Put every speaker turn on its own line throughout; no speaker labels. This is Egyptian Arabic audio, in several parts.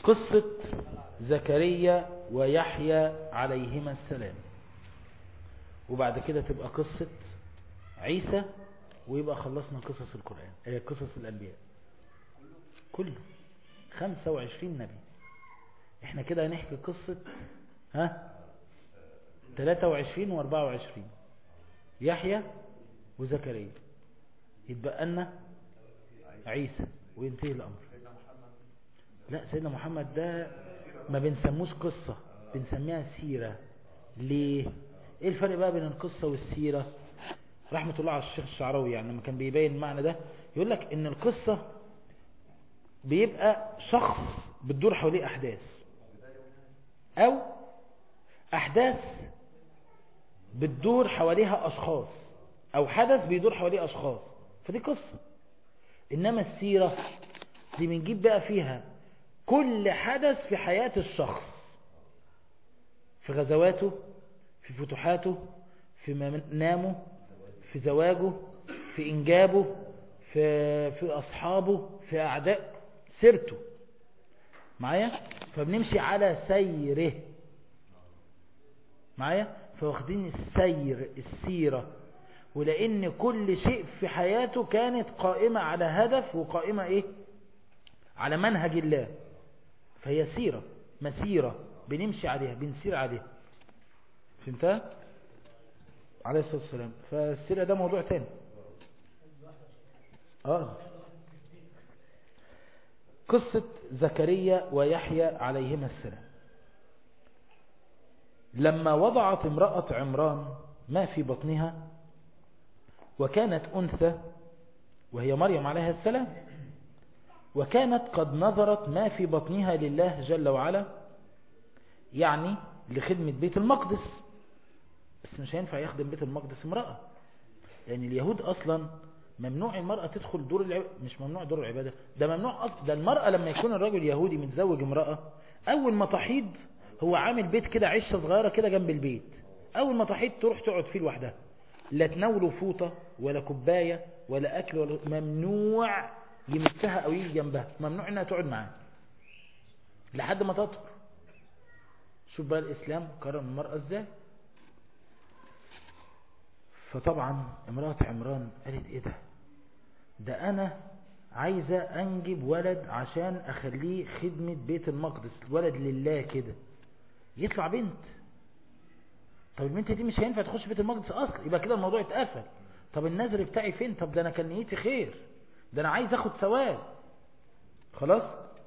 قصة زكريا ويحيى عليهما السلام وبعد كده تبقى قصة عيسى ويبقى خلصنا قصص القرآن آه، قصص الأنبياء كله 25 نبي احنا كده هنحكي قصة ها 23 و 24 يحيى وزكريا يتبقى لنا عيسى وينتهي الأمر لا سيدنا محمد ده ما بنسموش قصة بنسميها سيرة ليه ايه الفرق بقى بين القصة والسيرة رحمة الله على الشيخ الشعراوي يعني لما كان بيبين المعنى ده يقول لك ان القصة بيبقى شخص بتدور حواليه احداث او احداث بتدور حواليها اشخاص او حدث بيدور حواليه اشخاص فدي قصة انما السيرة دي بنجيب بقى فيها كل حدث في حياة الشخص في غزواته في فتوحاته في منامه في زواجه في إنجابه في, في أصحابه في أعداء سيرته معايا فبنمشي على سيره معايا فواخدين السير السيرة ولأن كل شيء في حياته كانت قائمة على هدف وقائمة إيه على منهج الله فهي سيرة مسيرة بنمشي عليها بنسير عليها فهمتها عليه الصلاة والسلام فالسيرة ده موضوع تاني آه قصة زكريا ويحيى عليهما السلام لما وضعت امرأة عمران ما في بطنها وكانت أنثى وهي مريم عليها السلام وكانت قد نظرت ما في بطنها لله جل وعلا يعني لخدمة بيت المقدس بس مش هينفع يخدم بيت المقدس امرأة لأن اليهود أصلا ممنوع المرأة تدخل دور العبادة مش ممنوع دور العبادة ده ممنوع أصلا ده المرأة لما يكون الرجل يهودي متزوج امرأة أول ما تحيض هو عامل بيت كده عشة صغيرة كده جنب البيت أول ما تحيض تروح تقعد فيه لوحدها لا تناوله فوطة ولا كوباية ولا أكل ولا ممنوع يمسها أو يجي جنبها ممنوع إنها تقعد معاه لحد ما تطهر شوف بقى الإسلام كرم المرأة إزاي فطبعا امرأة عمران قالت إيه ده ده أنا عايزة أنجب ولد عشان أخليه خدمة بيت المقدس ولد لله كده يطلع بنت طب البنت دي مش هينفع تخش بيت المقدس أصلا يبقى كده الموضوع اتقفل طب النذر بتاعي فين طب ده أنا كان نيتي خير ده أنا عايز أخد ثواب خلاص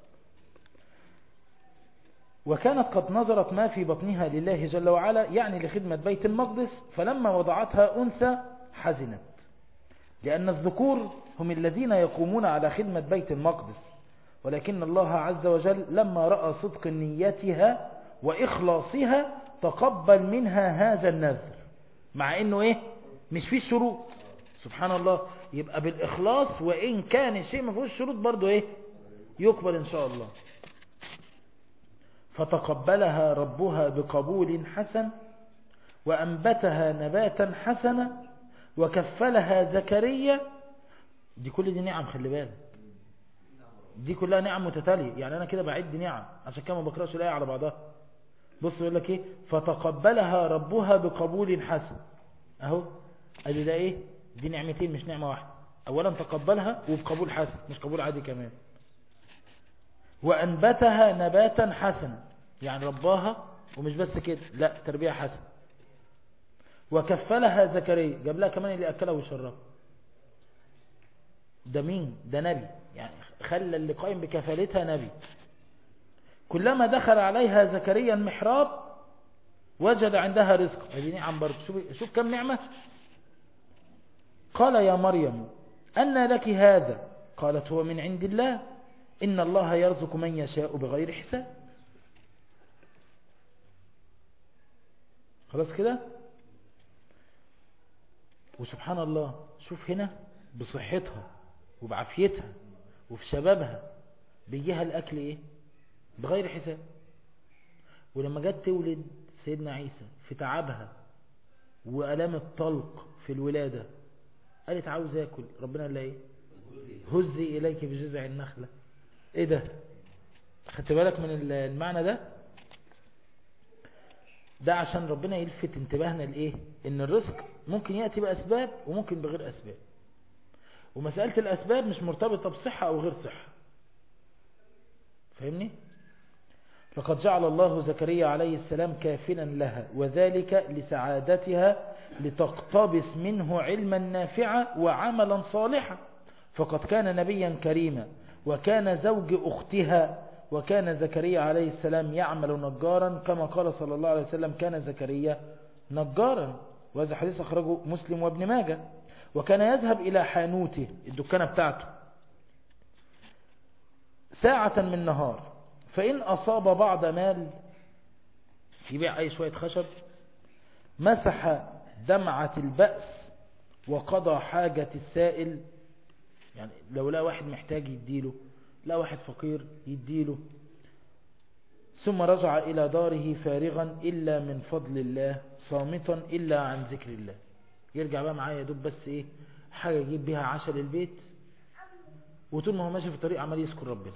وكانت قد نظرت ما في بطنها لله جل وعلا يعني لخدمة بيت المقدس فلما وضعتها أنثى حزنت لأن الذكور هم الذين يقومون على خدمة بيت المقدس ولكن الله عز وجل لما رأى صدق نيتها وإخلاصها تقبل منها هذا النذر مع أنه إيه مش فيه شروط سبحان الله يبقى بالإخلاص وإن كان الشيء ما فيهوش شروط برضو إيه يقبل إن شاء الله فتقبلها ربها بقبول حسن وأنبتها نباتا حسنا وكفلها زكريا دي كل دي نعم خلي بالك دي كلها نعم متتالية يعني أنا كده بعد نعم عشان كده ما بقراش الآية على بعضها بص يقول لك إيه فتقبلها ربها بقبول حسن أهو أدي ده إيه دي نعمتين مش نعمة واحدة أولا تقبلها وبقبول حسن مش قبول عادي كمان وأنبتها نباتا حسنا يعني رباها ومش بس كده لا تربية حسنة وكفلها زكريا جاب لها كمان اللي أكلها وشربها ده مين ده نبي يعني خلى اللي قائم بكفالتها نبي كلما دخل عليها زكريا المحراب وجد عندها رزق هذه نعم برضه شوف, شوف كم نعمة قال يا مريم أن لك هذا قالت هو من عند الله إن الله يرزق من يشاء بغير حساب خلاص كده وسبحان الله شوف هنا بصحتها وبعافيتها وفي شبابها بيجيها الأكل إيه بغير حساب ولما جت تولد سيدنا عيسى في تعبها وألام الطلق في الولادة قالت عاوز أكل ربنا قال لها إيه هزي إليك بجذع النخلة إيه ده خدت بالك من المعنى ده ده عشان ربنا يلفت انتباهنا لإيه إن الرزق ممكن يأتي بأسباب وممكن بغير أسباب ومسألة الأسباب مش مرتبطة بصحة أو غير صحة فاهمني لقد جعل الله زكريا عليه السلام كافلا لها وذلك لسعادتها لتقتبس منه علما نافعا وعملا صالحا فقد كان نبيا كريما وكان زوج أختها وكان زكريا عليه السلام يعمل نجارا كما قال صلى الله عليه وسلم كان زكريا نجارا وهذا حديث أخرجه مسلم وابن ماجه وكان يذهب إلى حانوته الدكانة بتاعته ساعة من نهار فإن أصاب بعض مال يبيع أي شوية خشب مسح دمعة البأس وقضى حاجة السائل يعني لو لا واحد محتاج يديله لا واحد فقير يديله ثم رجع إلى داره فارغا إلا من فضل الله صامتا إلا عن ذكر الله يرجع بقى معايا دوب بس إيه حاجة يجيب بيها عشاء للبيت وطول ما هو ماشي في الطريق عمال يذكر ربنا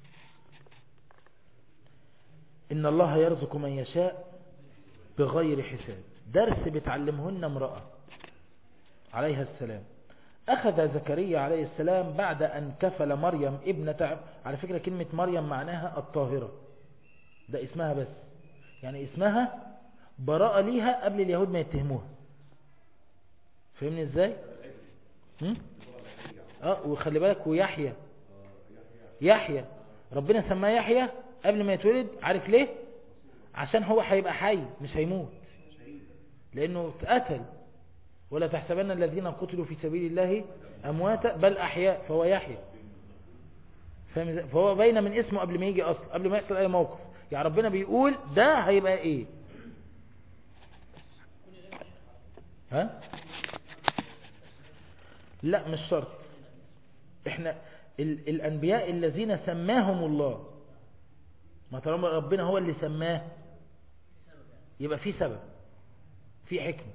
إن الله يرزق من يشاء بغير حساب درس بتعلمهن امرأة عليها السلام أخذ زكريا عليه السلام بعد أن كفل مريم ابنة على فكرة كلمة مريم معناها الطاهرة ده اسمها بس يعني اسمها براءة ليها قبل اليهود ما يتهموها فهمني ازاي هم؟ اه وخلي بالك ويحيى يحيى ربنا سماه يحيى قبل ما يتولد عارف ليه عشان هو هيبقى حي مش هيموت لانه اتقتل ولا تحسبن الذين قتلوا في سبيل الله امواتا بل احياء فهو يحيى فاهم ازاي فهو باين من اسمه قبل ما يجي اصلا قبل ما يحصل اي موقف يعني ربنا بيقول ده هيبقى ايه ها لا مش شرط احنا ال الانبياء الذين سماهم الله ما طالما ربنا هو اللي سماه يبقى في سبب في حكمة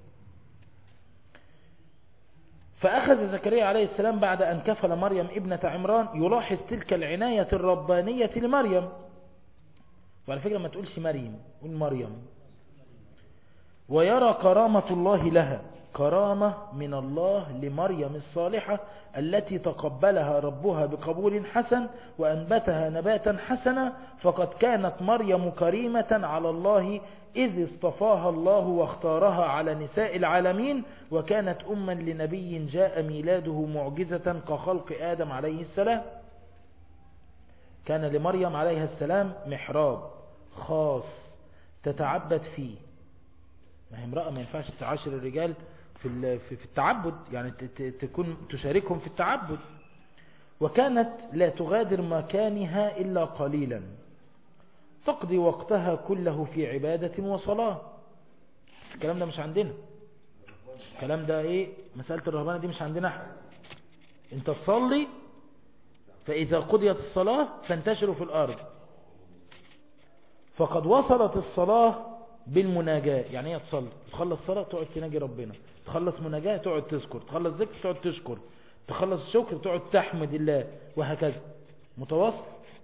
فأخذ زكريا عليه السلام بعد أن كفل مريم ابنة عمران يلاحظ تلك العناية الربانية لمريم وعلى فكرة ما تقولش مريم قول مريم ويرى كرامة الله لها كرامة من الله لمريم الصالحة التي تقبلها ربها بقبول حسن وأنبتها نباتا حسنا فقد كانت مريم كريمة على الله إذ اصطفاها الله واختارها على نساء العالمين وكانت أما لنبي جاء ميلاده معجزة كخلق آدم عليه السلام كان لمريم عليها السلام محراب خاص تتعبد فيه ما هي امرأة ما ينفعش تعاشر الرجال في في التعبد يعني تكون تشاركهم في التعبد وكانت لا تغادر مكانها إلا قليلا تقضي وقتها كله في عبادة وصلاة الكلام ده مش عندنا الكلام ده ايه مسألة الرهبانة دي مش عندنا احنا انت تصلي فإذا قضيت الصلاة فانتشروا في الأرض فقد وصلت الصلاة بالمناجاة يعني هي تصلي تخلص صلاة تقعد تناجي ربنا تخلص مناجاة تقعد تذكر تخلص ذكر تقعد تشكر تخلص شكر تقعد تحمد الله وهكذا متواصل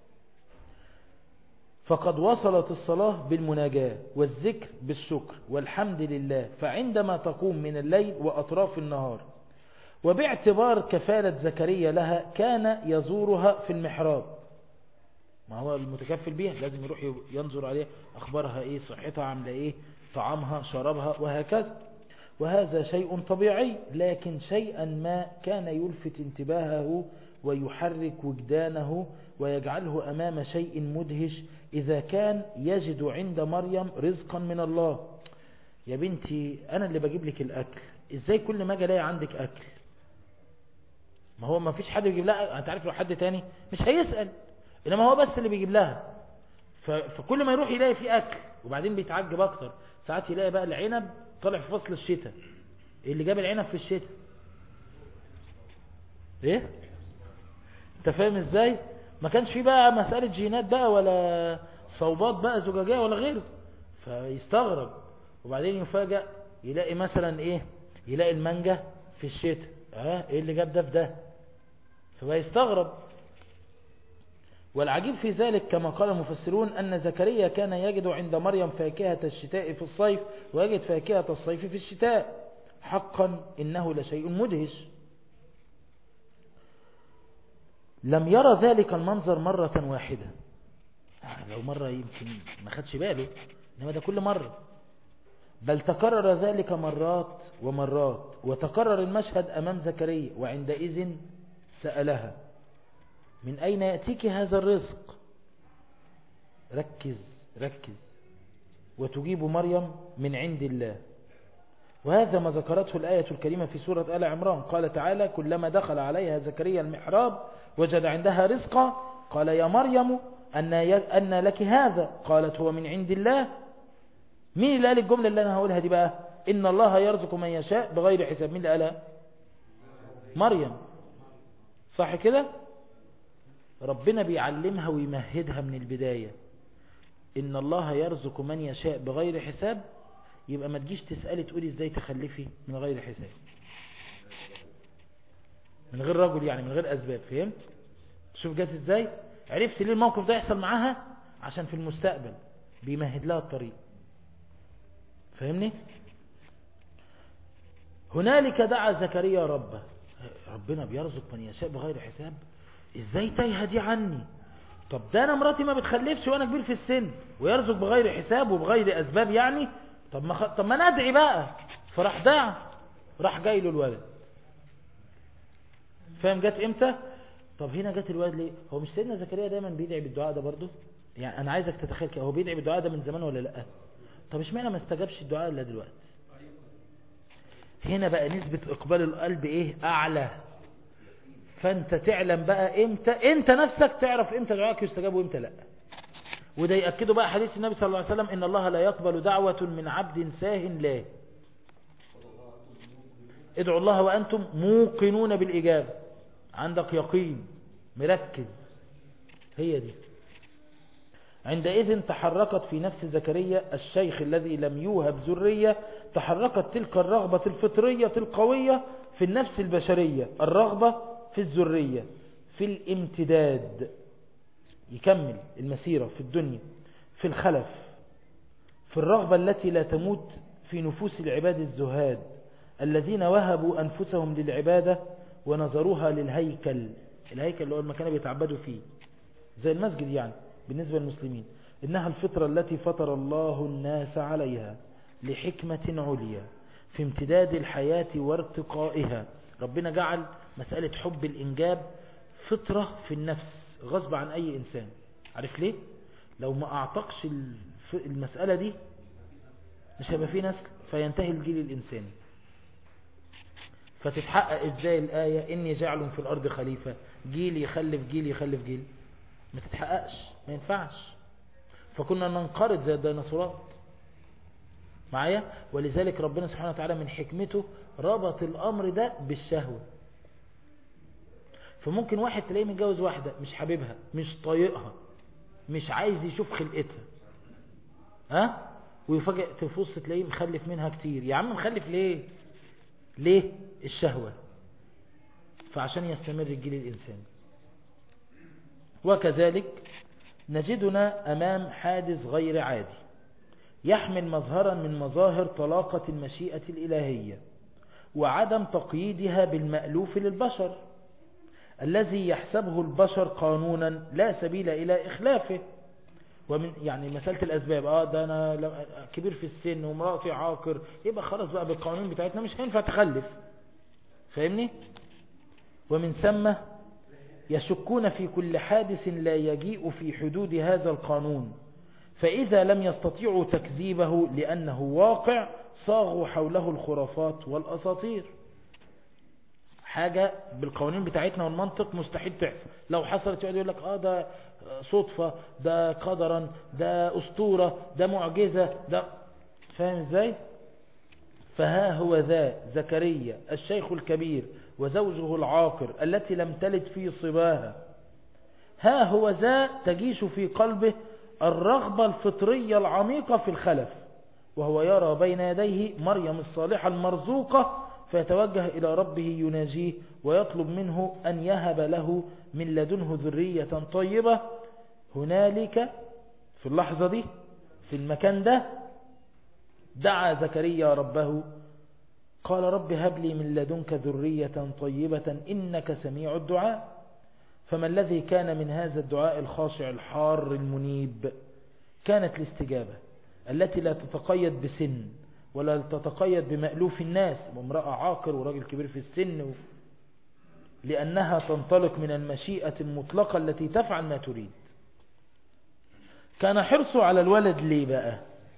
فقد وصلت الصلاة بالمناجاة والذكر بالشكر والحمد لله فعندما تقوم من الليل وأطراف النهار وباعتبار كفالة زكريا لها كان يزورها في المحراب ما هو المتكفل بيها لازم يروح ينظر عليها أخبارها إيه صحتها عاملة إيه طعامها شرابها وهكذا وهذا شيء طبيعي لكن شيئا ما كان يلفت انتباهه ويحرك وجدانه ويجعله أمام شيء مدهش إذا كان يجد عند مريم رزقا من الله يا بنتي أنا اللي بجيب لك الأكل إزاي كل ما أجي الاقي عندك أكل ما هو ما فيش حد يجيب لها أنت عارف لو حد تاني مش هيسأل إنما هو بس اللي بيجيب لها فكل ما يروح يلاقي فيه أكل وبعدين بيتعجب أكتر ساعات يلاقي بقى العنب طالع في فصل الشتاء اللي جاب العنب في الشتاء ايه انت فاهم ازاي ما كانش فيه بقى مسألة جينات بقى ولا صوبات بقى زجاجية ولا غيره فيستغرب وبعدين يفاجأ يلاقي مثلا ايه يلاقي المانجا في الشتاء اه ايه اللي جاب ده في ده فبقى يستغرب والعجيب في ذلك كما قال المفسرون أن زكريا كان يجد عند مريم فاكهة الشتاء في الصيف ويجد فاكهة الصيف في الشتاء حقا إنه لشيء مدهش لم يرى ذلك المنظر مرة واحدة لو مرة يمكن ما خدش باله إنما ده كل مرة بل تكرر ذلك مرات ومرات وتكرر المشهد أمام زكريا وعندئذ سألها من أين يأتيك هذا الرزق ركز ركز وتجيب مريم من عند الله وهذا ما ذكرته الآية الكريمة في سورة آل عمران قال تعالى كلما دخل عليها زكريا المحراب وجد عندها رزقا قال يا مريم أن, أن لك هذا قالت هو من عند الله مين اللي قال الجملة اللي أنا هقولها دي بقى إن الله يرزق من يشاء بغير حساب مين اللي قالها مريم صح كده ربنا بيعلمها ويمهدها من البداية إن الله يرزق من يشاء بغير حساب يبقى ما تجيش تسألي تقولي ازاي تخلفي من غير حساب من غير رجل يعني من غير أسباب فهمت شوف جات ازاي عرفت ليه الموقف ده يحصل معاها عشان في المستقبل بيمهد لها الطريق فهمني هنالك دعا زكريا ربه ربنا بيرزق من يشاء بغير حساب ازاي تايهه دي عني طب ده انا مراتي ما بتخلفش وانا كبير في السن ويرزق بغير حساب وبغير اسباب يعني طب ما خ... طب ما ندعي بقى فراح دعا راح جاي له الولد فاهم جت امتى طب هنا جت الولد ليه هو مش سيدنا زكريا دايما بيدعي بالدعاء ده برضه يعني انا عايزك تتخيل كده هو بيدعي بالدعاء ده من زمان ولا لا طب اشمعنى ما استجابش الدعاء الا دلوقتي هنا بقى نسبة اقبال القلب ايه اعلى فانت تعلم بقى امتى انت نفسك تعرف امتى دعائك يستجاب وامتى لا وده يأكده بقى حديث النبي صلى الله عليه وسلم ان الله لا يقبل دعوة من عبد ساه لا ادعوا الله وانتم موقنون بالاجابة عندك يقين مركز هي دي عندئذ تحركت في نفس زكريا الشيخ الذي لم يوهب ذرية تحركت تلك الرغبة الفطرية القوية في النفس البشرية الرغبة في الذرية في الامتداد يكمل المسيرة في الدنيا في الخلف في الرغبة التي لا تموت في نفوس العباد الزهاد الذين وهبوا أنفسهم للعبادة ونظروها للهيكل الهيكل اللي هو المكان اللي بيتعبدوا فيه زي المسجد يعني بالنسبة للمسلمين إنها الفطرة التي فطر الله الناس عليها لحكمة عليا في امتداد الحياة وارتقائها ربنا جعل مسألة حب الإنجاب فطرة في النفس غصب عن أي إنسان عارف ليه؟ لو ما أعتقش المسألة دي مش هيبقى فيه نسل فينتهي الجيل الإنساني فتتحقق إزاي الآية إني جعل في الأرض خليفة جيل يخلف جيل يخلف جيل ما تتحققش ما ينفعش فكنا ننقرض زي الديناصورات معايا ولذلك ربنا سبحانه وتعالى من حكمته ربط الأمر ده بالشهوة فممكن واحد تلاقيه متجوز واحدة مش حبيبها مش طايقها مش عايز يشوف خلقتها ها ويفاجئ تفص تلاقيه مخلف منها كتير يا عم مخلف ليه ليه الشهوة فعشان يستمر الجيل الإنساني وكذلك نجدنا أمام حادث غير عادي يحمل مظهرا من مظاهر طلاقة المشيئة الإلهية وعدم تقييدها بالمألوف للبشر الذي يحسبه البشر قانونا لا سبيل إلى إخلافه ومن يعني مسألة الأسباب اه ده أنا كبير في السن ومرأتي عاقر يبقى خلاص بقى بالقوانين بتاعتنا مش هينفع تخلف فاهمني ومن ثم يشكون في كل حادث لا يجيء في حدود هذا القانون فإذا لم يستطيعوا تكذيبه لأنه واقع صاغوا حوله الخرافات والأساطير حاجة بالقوانين بتاعتنا والمنطق مستحيل تحصل لو حصلت يقعد يقول لك اه ده صدفة ده قدرا ده أسطورة ده معجزة ده فاهم ازاي فها هو ذا زكريا الشيخ الكبير وزوجه العاقر التي لم تلد في صباها ها هو ذا تجيش في قلبه الرغبة الفطرية العميقة في الخلف وهو يرى بين يديه مريم الصالحة المرزوقة فيتوجه إلى ربه يناجيه ويطلب منه أن يهب له من لدنه ذرية طيبة هنالك في اللحظة دي في المكان ده دعا زكريا ربه قال رب هب لي من لدنك ذرية طيبة إنك سميع الدعاء فما الذي كان من هذا الدعاء الخاشع الحار المنيب كانت الاستجابة التي لا تتقيد بسن ولا تتقيد بمألوف الناس وامرأة عاقر وراجل كبير في السن و... لأنها تنطلق من المشيئة المطلقة التي تفعل ما تريد كان حرصه على الولد ليه بقى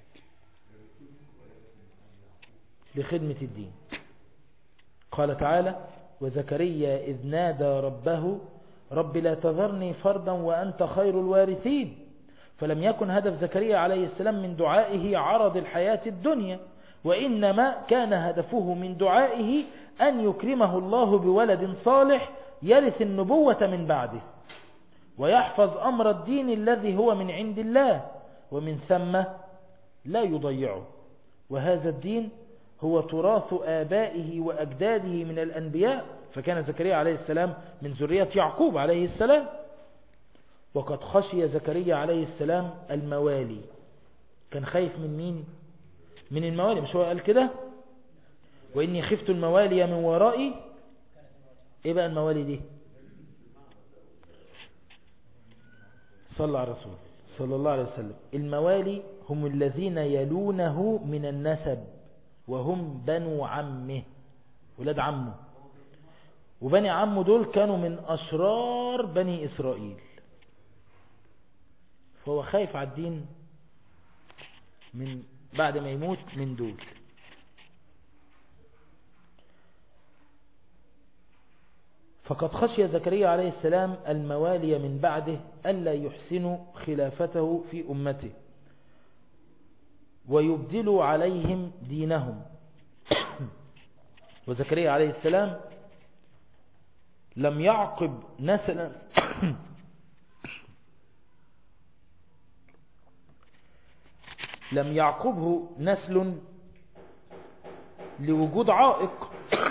لخدمة الدين قال تعالى وزكريا إذ نادى ربه رب لا تذرني فردا وأنت خير الوارثين فلم يكن هدف زكريا عليه السلام من دعائه عرض الحياة الدنيا وإنما كان هدفه من دعائه أن يكرمه الله بولد صالح يرث النبوة من بعده ويحفظ أمر الدين الذي هو من عند الله ومن ثم لا يضيعه وهذا الدين هو تراث آبائه وأجداده من الأنبياء فكان زكريا عليه السلام من ذرية يعقوب عليه السلام وقد خشي زكريا عليه السلام الموالي كان خايف من مين من الموالي مش هو قال كده وإني خفت الموالي من ورائي ايه بقى الموالي دي صلى على الرسول صلى الله عليه وسلم الموالي هم الذين يلونه من النسب وهم بنو عمه ولاد عمه وبني عمه دول كانوا من أشرار بني إسرائيل فهو خايف على الدين من بعد ما يموت من دول فقد خشي زكريا عليه السلام الموالي من بعده ألا يحسنوا خلافته في أمته ويبدلوا عليهم دينهم وزكريا عليه السلام لم يعقب نسلا لم يعقبه نسل لوجود عائق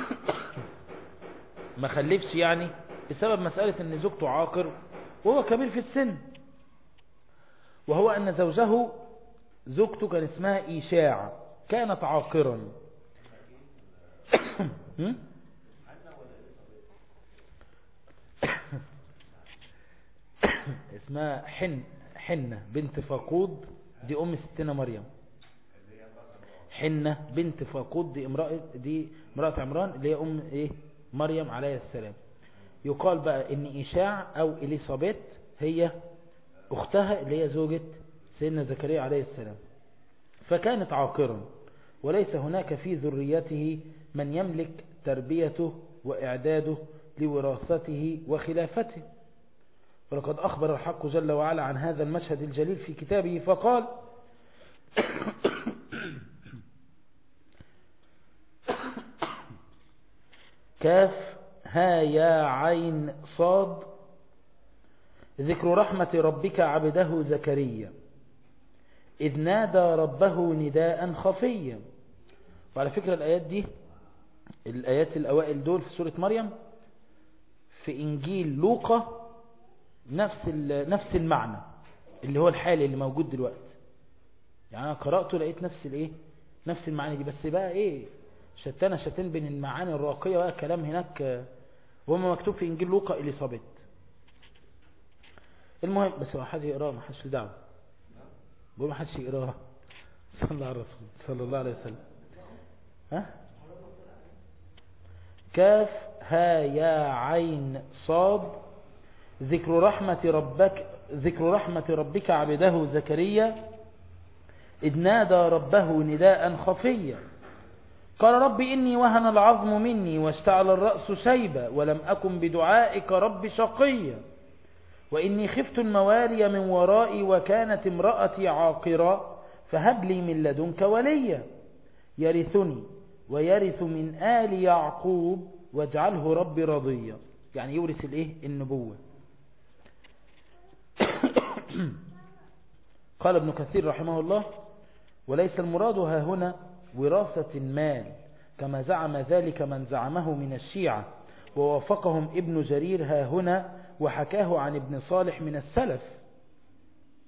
ما خلفش يعني بسبب مسألة ان زوجته عاقر وهو كبير في السن وهو ان زوجه زوجته كان اسمها إيشاع كانت عاقرا اسمها حن حنة بنت فاقود دي أم ستنا مريم حنة بنت فاقود دي امرأة دي امرأة عمران اللي هي أم إيه مريم عليه السلام يقال بقى إن إيشاع أو إليصابيت هي أختها اللي هي زوجة سيدنا زكريا عليه السلام فكانت عاقرا وليس هناك في ذريته من يملك تربيته وإعداده لوراثته وخلافته ولقد أخبر الحق جل وعلا عن هذا المشهد الجليل في كتابه فقال كاف ها يا عين صاد ذكر رحمة ربك عبده زكريا إذ نادى ربه نداء خفيا وعلى فكرة الآيات دي الآيات الأوائل دول في سورة مريم في إنجيل لوقا نفس نفس المعنى اللي هو الحالي اللي موجود دلوقتي يعني أنا قرأته لقيت نفس الإيه نفس المعاني دي بس بقى إيه شتانة شتان بين المعاني الراقية بقى كلام هناك وهم مكتوب في إنجيل لوقا إليصابيت المهم بس هو حد يقراه ما حدش دعوه بقول ما حدش يقراه صلى الله على الرسول صلى الله عليه وسلم ها كاف ها يا عين صاد ذكر رحمة ربك ذكر رحمة ربك عبده زكريا إذ نادى ربه نداء خفيا قال رب إني وهن العظم مني واشتعل الرأس شيبا ولم أكن بدعائك رب شقيا وإني خفت الموالي من ورائي وكانت امرأتي عاقرة فهب لي من لدنك وليا يرثني ويرث من آل يعقوب واجعله ربي رضيا يعني يورث الايه النبوة قال ابن كثير رحمه الله وليس المراد ها هنا وراثة المال كما زعم ذلك من زعمه من الشيعة ووافقهم ابن جرير ها هنا وحكاه عن ابن صالح من السلف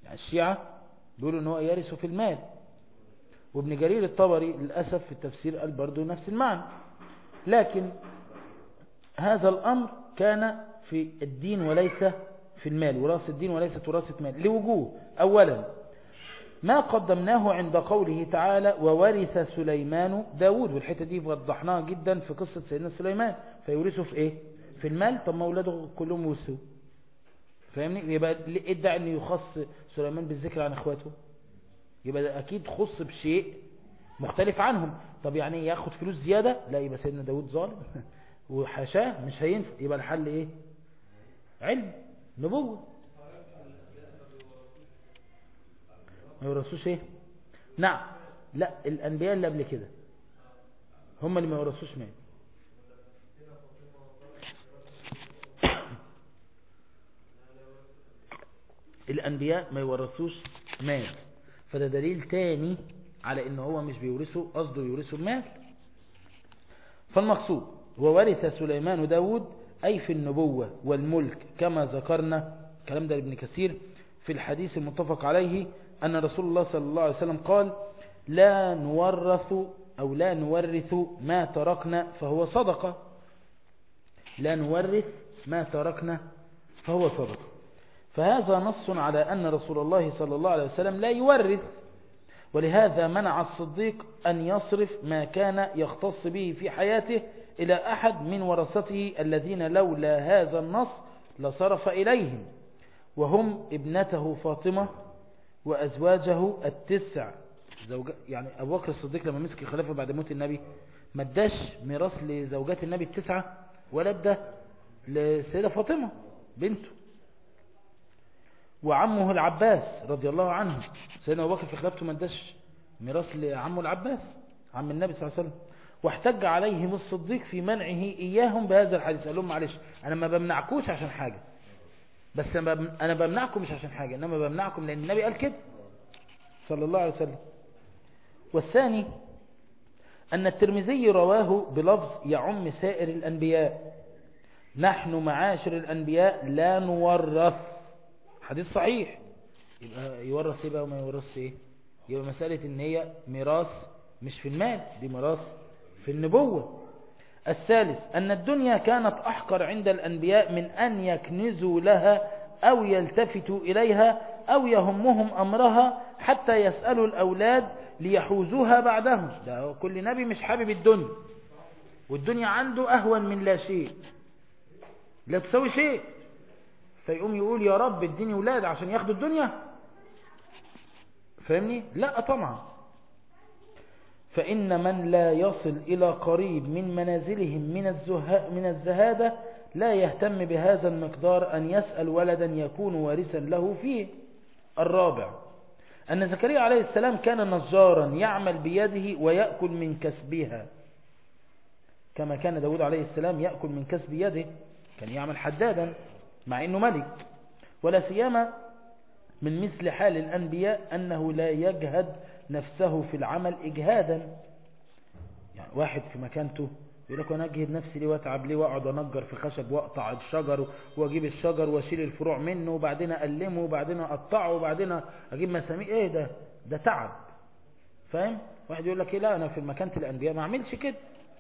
يعني الشيعة بيقولوا ان هو يرث في المال وابن جرير الطبري للأسف في التفسير قال برضو نفس المعنى لكن هذا الأمر كان في الدين وليس في المال وراثة الدين وليست وراثة مال لوجوه أولا ما قدمناه عند قوله تعالى وورث سليمان داود والحتة دي وضحناها جدا في قصة سيدنا سليمان فيورثه في ايه في المال طب ما اولاده كلهم ورثوا فاهمني يبقى ادعى انه يخص سليمان بالذكر عن اخواته يبقى ده اكيد خص بشيء مختلف عنهم طب يعني ياخد فلوس زيادة لا يبقى سيدنا داود ظالم وحاشاه مش هينفع يبقى الحل ايه علم نبوة ما يورثوش ايه نعم لا الانبياء اللي قبل كده هم اللي ما يورثوش مال الانبياء ما يورثوش مال فده دليل تاني على ان هو مش بيورثه قصده يورثه المال فالمقصود وورث سليمان داود أي في النبوة والملك كما ذكرنا كلام ده ابن كثير في الحديث المتفق عليه أن رسول الله صلى الله عليه وسلم قال لا نورث أو لا نورث ما تركنا فهو صدقة لا نورث ما تركنا فهو صدقة فهذا نص على أن رسول الله صلى الله عليه وسلم لا يورث ولهذا منع الصديق أن يصرف ما كان يختص به في حياته إلى أحد من ورثته الذين لولا هذا النص لصرف إليهم وهم ابنته فاطمة وأزواجه التسع زوج يعني أبو بكر الصديق لما مسك الخلافة بعد موت النبي ما اداش ميراث لزوجات النبي التسعة ولا ادى للسيدة فاطمة بنته وعمه العباس رضي الله عنه سيدنا أبو بكر في خلافته ما اداش ميراث لعمه العباس عم النبي صلى الله عليه وسلم واحتج عليهم الصديق في منعه إياهم بهذا الحديث قال لهم معلش أنا ما بمنعكوش عشان حاجة بس أنا بمنعكم مش عشان حاجة إنما بمنعكم لأن النبي قال كده صلى الله عليه وسلم والثاني أن الترمذي رواه بلفظ يعم سائر الأنبياء نحن معاشر الأنبياء لا نورث حديث صحيح يبقى يورث ايه بقى وما يورث ايه يبقى مسألة ان هي ميراث مش في المال دي ميراث في النبوة الثالث أن الدنيا كانت أحقر عند الأنبياء من أن يكنزوا لها أو يلتفتوا إليها أو يهمهم أمرها حتى يسألوا الأولاد ليحوزوها بعدهم ده كل نبي مش حابب الدنيا والدنيا عنده أهون من لا شيء لا تسوي شيء فيقوم يقول يا رب اديني ولاد عشان ياخدوا الدنيا فاهمني لا طبعا فإن من لا يصل إلى قريب من منازلهم من, الزه... من الزهادة لا يهتم بهذا المقدار أن يسأل ولدا يكون وارثا له فيه الرابع أن زكريا عليه السلام كان نجارا يعمل بيده ويأكل من كسبها كما كان داود عليه السلام يأكل من كسب يده كان يعمل حدادا مع أنه ملك ولا سيما من مثل حال الأنبياء أنه لا يجهد نفسه في العمل إجهادا يعني واحد في مكانته يقول لك وانا اجهد نفسي ليه واتعب ليه واقعد انجر في خشب واقطع الشجر واجيب الشجر واشيل الفروع منه وبعدين اقلمه وبعدين اقطعه وبعدين اجيب مسامير ايه ده ده تعب فاهم واحد يقول لك ايه لا انا في مكانة الانبياء ما اعملش كده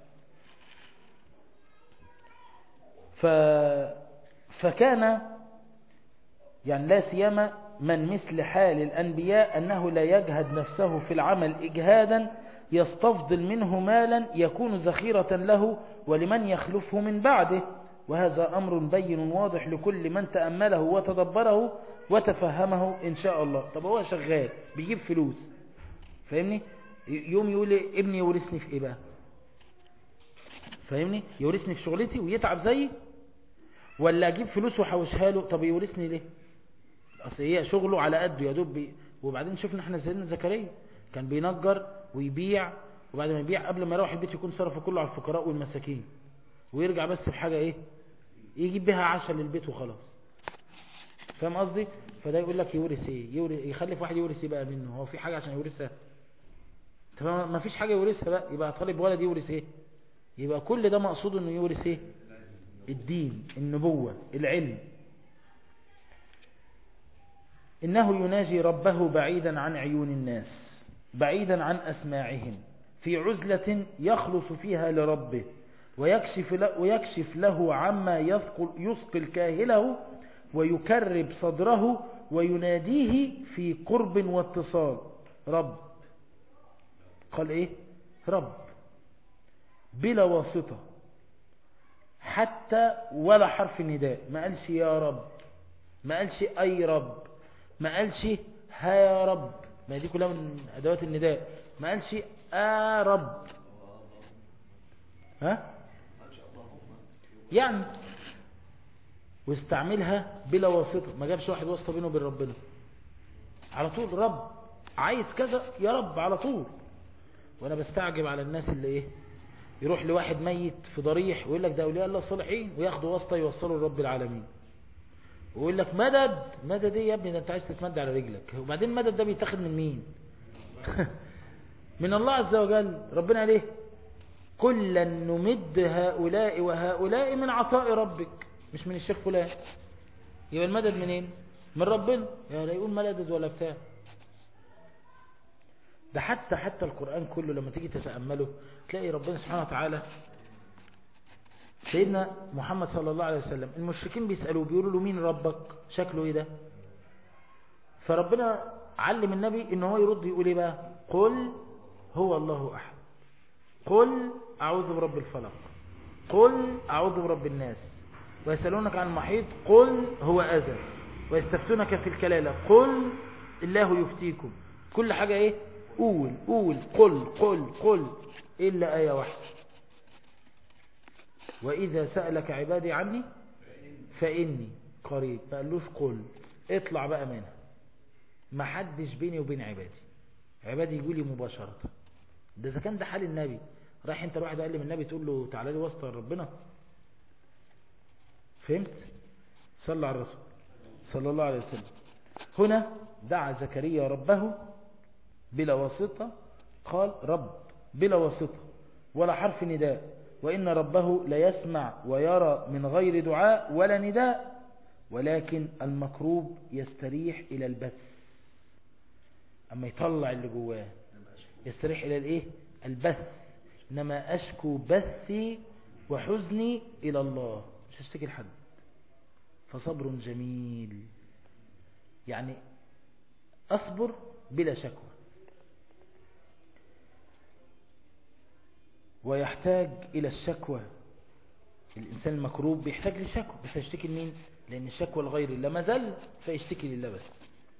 ف فكان يعني لا سيما من مثل حال الأنبياء أنه لا يجهد نفسه في العمل إجهادا يستفضل منه مالا يكون ذخيرة له ولمن يخلفه من بعده وهذا أمر بين واضح لكل من تأمله وتدبره وتفهمه إن شاء الله طب هو شغال بيجيب فلوس فاهمني يوم يقول لي ابني يورثني في إيه بقى فاهمني يورثني في شغلتي ويتعب زيي ولا أجيب فلوس وحوشها له طب يورثني ليه أصل هي شغله على قده يا دوب بي... وبعدين شفنا احنا سيدنا زكريا كان بينجر ويبيع وبعد ما يبيع قبل ما يروح البيت يكون صرفه كله على الفقراء والمساكين ويرجع بس بحاجة ايه يجيب بها عشاء للبيت وخلاص فاهم قصدي فده يقول لك يورث ايه يورث يخلف واحد يورث ايه بقى منه هو في حاجة عشان يورثها تمام ما فيش حاجة يورثها بقى يبقى طالب ولد يورث ايه يبقى كل ده مقصود انه يورث ايه الدين النبوة العلم إنه يناجي ربه بعيدا عن عيون الناس بعيدا عن أسماعهم في عزلة يخلص فيها لربه ويكشف له, ويكشف له عما يثقل, يثقل كاهله ويكرب صدره ويناديه في قرب واتصال رب قال ايه رب بلا واسطة حتى ولا حرف نداء ما قالش يا رب ما قالش اي رب ما قالش ها يا رب ما دي كلها من ادوات النداء ما قالش آ رب ها يعني واستعملها بلا واسطة ما جابش واحد واسطة بينه وبين ربنا على طول رب عايز كذا يا رب على طول وانا بستعجب على الناس اللي ايه يروح لواحد ميت في ضريح ويقول لك ده اولياء الله الصالحين وياخدوا واسطة يوصلوا لرب العالمين ويقول لك مدد مدد ايه يا ابني ده انت عايز تتمد على رجلك وبعدين مدد ده بيتاخد من مين من الله عز وجل ربنا عليه كلا نمد هؤلاء وهؤلاء من عطاء ربك مش من الشيخ فلان يبقى المدد منين من ربنا يا لا يقول مدد ولا بتاع ده حتى حتى القرآن كله لما تيجي تتأمله تلاقي ربنا سبحانه وتعالى سيدنا محمد صلى الله عليه وسلم المشركين بيسألوه بيقولوا له مين ربك شكله ايه ده فربنا علم النبي ان هو يرد يقول ايه بقى قل هو الله احد قل اعوذ برب الفلق قل اعوذ برب الناس ويسألونك عن المحيط قل هو اذى ويستفتونك في الكلالة قل الله يفتيكم كل حاجة ايه قول قول قل قل قل إلا آية واحدة وإذا سألك عبادي عني فإني قريب ما قالوش قل اطلع بقى منها ما حدش بيني وبين عبادي عبادي يقولي مباشرة ده إذا كان ده حال النبي رايح انت الواحد قال لي من النبي تقول له تعالى لي واسطة ربنا فهمت صلى على الرسول صلى الله عليه وسلم هنا دعا زكريا ربه بلا واسطة قال رب بلا واسطة ولا حرف نداء وإن ربه ليسمع ويرى من غير دعاء ولا نداء ولكن المكروب يستريح إلى البث أما يطلع اللي جواه يستريح إلى الإيه البث إنما أشكو بثي وحزني إلى الله مش هشتكي لحد فصبر جميل يعني أصبر بلا شكوى ويحتاج إلى الشكوى الإنسان المكروب بيحتاج لشكوى بس يشتكي لمين لأن الشكوى الغير الله ما زال فيشتكي لله بس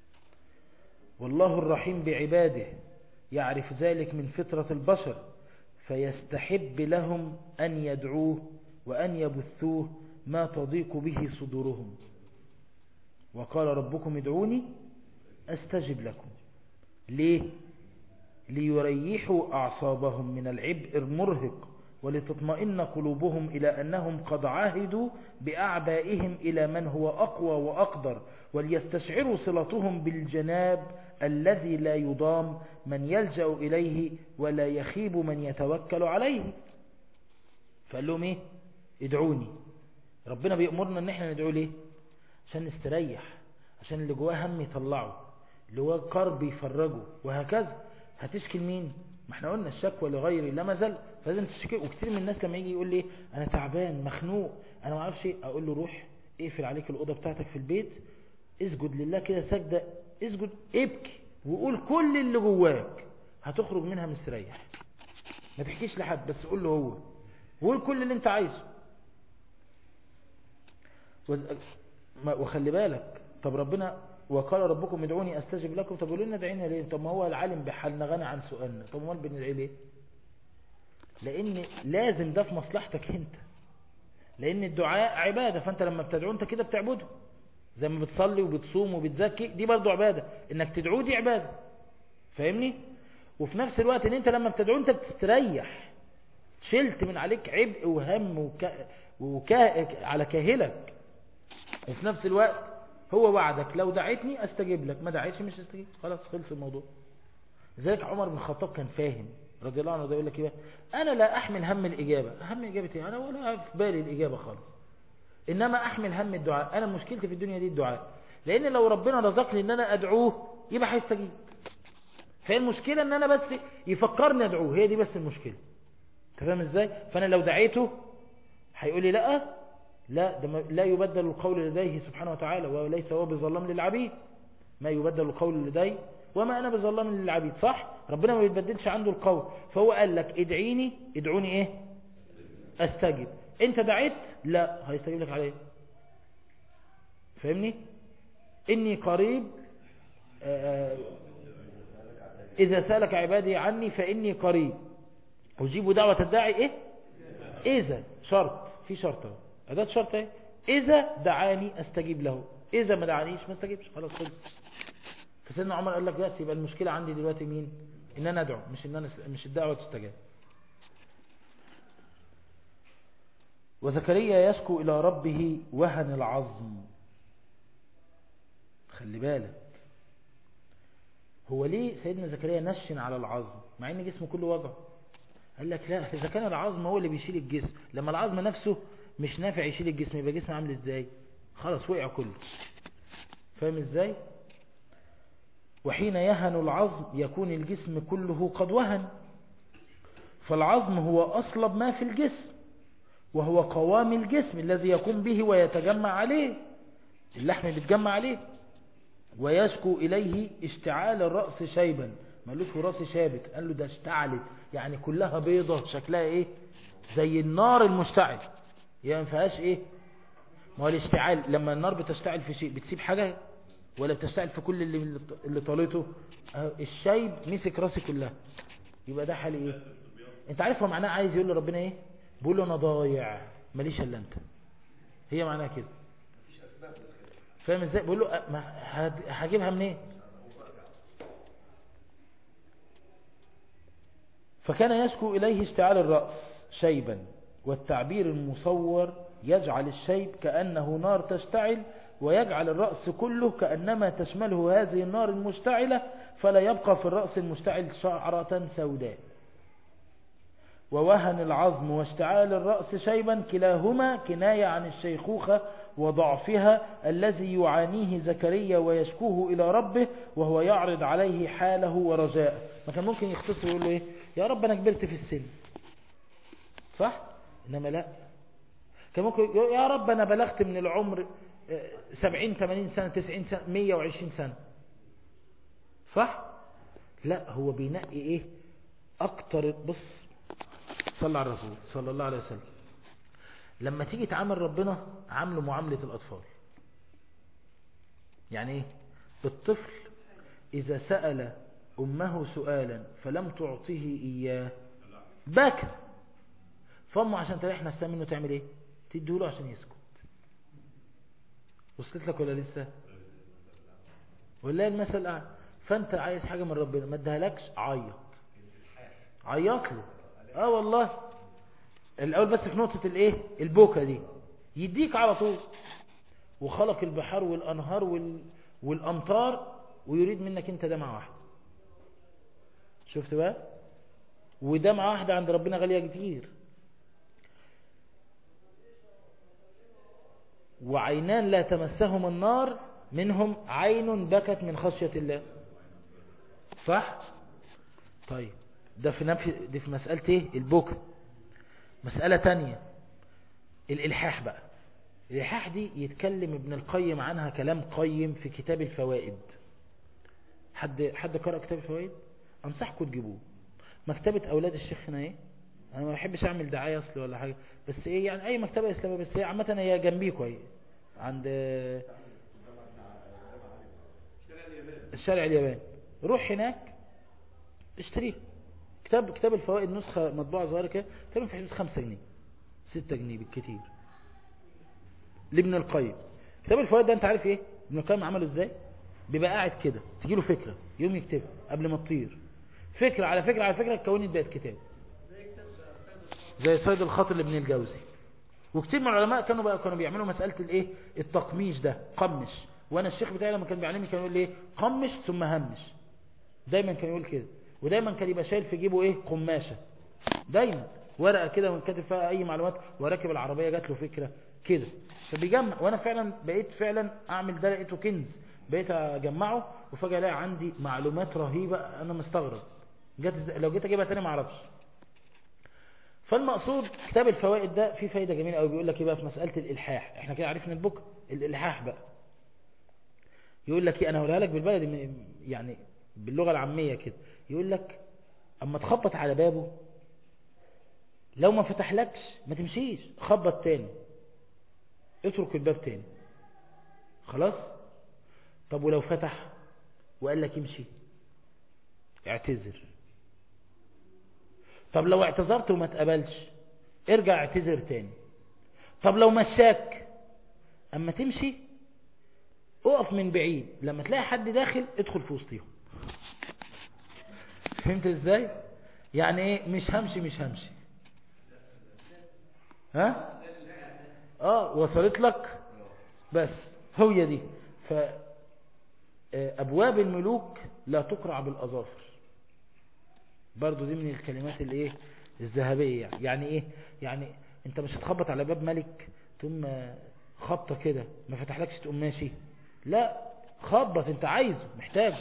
والله الرحيم بعباده يعرف ذلك من فطرة البشر فيستحب لهم أن يدعوه وأن يبثوه ما تضيق به صدورهم وقال ربكم ادعوني أستجب لكم ليه ليريحوا أعصابهم من العبء المرهق ولتطمئن قلوبهم إلى أنهم قد عاهدوا بأعبائهم إلى من هو أقوى وأقدر وليستشعروا صلتهم بالجناب الذي لا يضام من يلجأ إليه ولا يخيب من يتوكل عليه فقال لهم إيه ادعوني ربنا بيأمرنا ان احنا ندعو ليه عشان نستريح عشان اللي جواه هم يطلعه اللي جواه كرب يفرجه وهكذا هتشكي لمين ما احنا قلنا الشكوى لغيري لا مازال فلازم تشكي وكتير من الناس لما يجي يقول لي انا تعبان مخنوق انا ما اعرفش اقول له روح اقفل عليك الاوضه بتاعتك في البيت اسجد لله كده سجده اسجد ابكي وقول كل اللي جواك هتخرج منها مستريح ما تحكيش لحد بس قول له هو وقول كل اللي انت عايزه وخلي بالك طب ربنا وقال ربكم ادعوني استجب لكم طب قولوا لنا ادعينا ليه طب ما هو العالم بحالنا غني عن سؤالنا طب امال بندعي ليه لان لازم ده في مصلحتك انت لان الدعاء عبادة فانت لما بتدعو انت كده بتعبده زي ما بتصلي وبتصوم وبتزكي دي برضو عبادة انك تدعو دي عبادة فاهمني وفي نفس الوقت ان انت لما بتدعو انت بتستريح شلت من عليك عبء وهم وكا وكا على كاهلك وفي نفس الوقت هو وعدك لو دعيتني استجيب لك ما دعيتش مش استجيب خلاص خلص الموضوع لذلك عمر بن الخطاب كان فاهم رضي الله عنه ده يقول لك ايه انا لا احمل هم الاجابه هم اجابتي انا ولا في بالي الاجابه خالص انما احمل هم الدعاء انا مشكلتي في الدنيا دي الدعاء لان لو ربنا رزقني ان انا ادعوه يبقى هيستجيب فهي المشكلة ان انا بس يفكرني ادعوه هي دي بس المشكلة تفهم ازاي فانا لو دعيته هيقول لي لا لا ده لا يبدل القول لديه سبحانه وتعالى وليس هو بظلام للعبيد ما يبدل القول لديه وما انا بظلام للعبيد صح ربنا ما بيتبدلش عنده القول فهو قال لك ادعيني ادعوني ايه استجب انت دعيت لا هيستجيب لك عليه فاهمني اني قريب اذا سألك عبادي عني فاني قريب اجيب دعوة الداعي ايه اذا شرط في شرط اداة شرط ايه اذا دعاني استجيب له اذا ما دعانيش ما استجيبش خلاص خلص فسيدنا عمر قال لك بس يبقى المشكلة عندي دلوقتي مين ان انا ادعو مش ان انا مش الدعوة تستجاب وزكريا يشكو الى ربه وهن العظم خلي بالك هو ليه سيدنا زكريا نشن على العظم مع ان جسمه كله وجع قال لك لا اذا كان العظم هو اللي بيشيل الجسم لما العظم نفسه مش نافع يشيل الجسم يبقى جسم عامل ازاي خلاص وقع كله فاهم ازاي وحين يهن العظم يكون الجسم كله قد وهن فالعظم هو أصلب ما في الجسم وهو قوام الجسم الذي يقوم به ويتجمع عليه اللحم بيتجمع عليه ويشكو إليه اشتعال الرأس شيبا مالوش رأس شابت قال له ده اشتعلت يعني كلها بيضة شكلها ايه زي النار المشتعل يعني ما فيهاش ايه ما هو الاشتعال لما النار بتشتعل في شيء بتسيب حاجة ولا بتشتعل في كل اللي اللي طالته الشيب مسك راسي كلها يبقى ده حال ايه انت عارف هو معناه عايز يقول لربنا ايه بيقول له انا ضايع ماليش الا انت هي معناها كده فاهم ازاي بيقول له هجيبها منين إيه؟ فكان يشكو إليه اشتعال الرأس شيبا والتعبير المصور يجعل الشيب كأنه نار تشتعل ويجعل الرأس كله كأنما تشمله هذه النار المشتعلة فلا يبقى في الرأس المشتعل شعرة سوداء ووهن العظم واشتعال الرأس شيبا كلاهما كناية عن الشيخوخة وضعفها الذي يعانيه زكريا ويشكوه إلى ربه وهو يعرض عليه حاله ورجاءه ما كان ممكن يختصر ويقول له إيه يا رب أنا كبرت في السن صح إنما لا كان ممكن يا رب أنا بلغت من العمر سبعين ثمانين سنة تسعين سنة مية وعشرين سنة صح لا هو بينقي ايه اكتر بص صلى على الرسول صلى الله عليه وسلم لما تيجي تعامل ربنا عامله معاملة الاطفال يعني ايه الطفل اذا سأل امه سؤالا فلم تعطيه اياه بكى فامه عشان تريح نفسها منه تعمل ايه تديله عشان يسكت وصلت لك ولا لسه ولا المثل أعلى فانت عايز حاجة من ربنا ما ادهلكش عيط عيط له اه والله الاول بس في نقطة الايه البوكة دي يديك على طول وخلق البحار والانهار وال... والامطار ويريد منك انت دمعة واحدة شفت بقى ودمعة واحدة عند ربنا غالية كتير وعينان لا تمسهم النار منهم عين بكت من خشية الله صح طيب ده في نفس دي في مسألة ايه البكا مسألة تانية الإلحاح بقى الإلحاح دي يتكلم ابن القيم عنها كلام قيم في كتاب الفوائد حد حد قرأ كتاب الفوائد أنصحكم تجيبوه مكتبة أولاد الشيخ هنا ايه انا ما بحبش اعمل دعايه اصل ولا حاجه بس ايه يعني اي مكتبه اسلاميه بس هي عامه هي جنبيكوا اهي عند الشارع الياباني روح هناك اشتريه كتاب كتاب الفوائد نسخه مطبوعه صغيره كده تقريبا في حدود 5 جنيه 6 جنيه بالكتير لابن القيم كتاب الفوائد ده انت عارف ايه ابن القيم عمله ازاي بيبقى قاعد كده تجي له فكره يوم يكتبها قبل ما تطير فكره على فكره على فكره اتكونت بقت كتاب زي صيد الخاطر لابن الجوزي وكتير من العلماء كانوا بقى كانوا بيعملوا مسألة الايه التقميش ده قمش وانا الشيخ بتاعي لما كان بيعلمني كان يقول لي ايه قمش ثم همش دايما كان يقول كده ودايما كان يبقى شايل في جيبه ايه قماشة دايما ورقة كده وكاتب فيها اي معلومات وراكب العربية جات له فكرة كده فبيجمع وانا فعلا بقيت فعلا اعمل ده لقيته كنز بقيت اجمعه وفجأة الاقي عندي معلومات رهيبة انا مستغرب جت إزاي- لو جيت اجيبها تاني ما اعرفش فالمقصود كتاب الفوائد ده فيه فايدة جميلة قوي بيقول لك ايه بقى في مسألة الالحاح احنا كده عرفنا البكر الالحاح بقى يقول لك ايه انا هقولها لك بالبلدي م- يعني باللغة العامية كده يقول لك اما تخبط على بابه لو ما فتحلكش ما تمشيش خبط تاني اترك الباب تاني خلاص طب ولو فتح وقال لك امشي اعتذر طب لو اعتذرت وما تقبلش ارجع اعتذر تاني طب لو مشاك اما تمشي اقف من بعيد لما تلاقي حد داخل ادخل في وسطهم فهمت ازاي يعني ايه مش همشي مش همشي ها اه وصلت لك بس هي دي ف آه، ابواب الملوك لا تقرع بالاظافر برضو دي من الكلمات الايه الذهبيه يعني يعني ايه يعني انت مش هتخبط على باب ملك ثم خبطه كده ما فتحلكش تقوم ماشي لا خبط انت عايزه محتاجه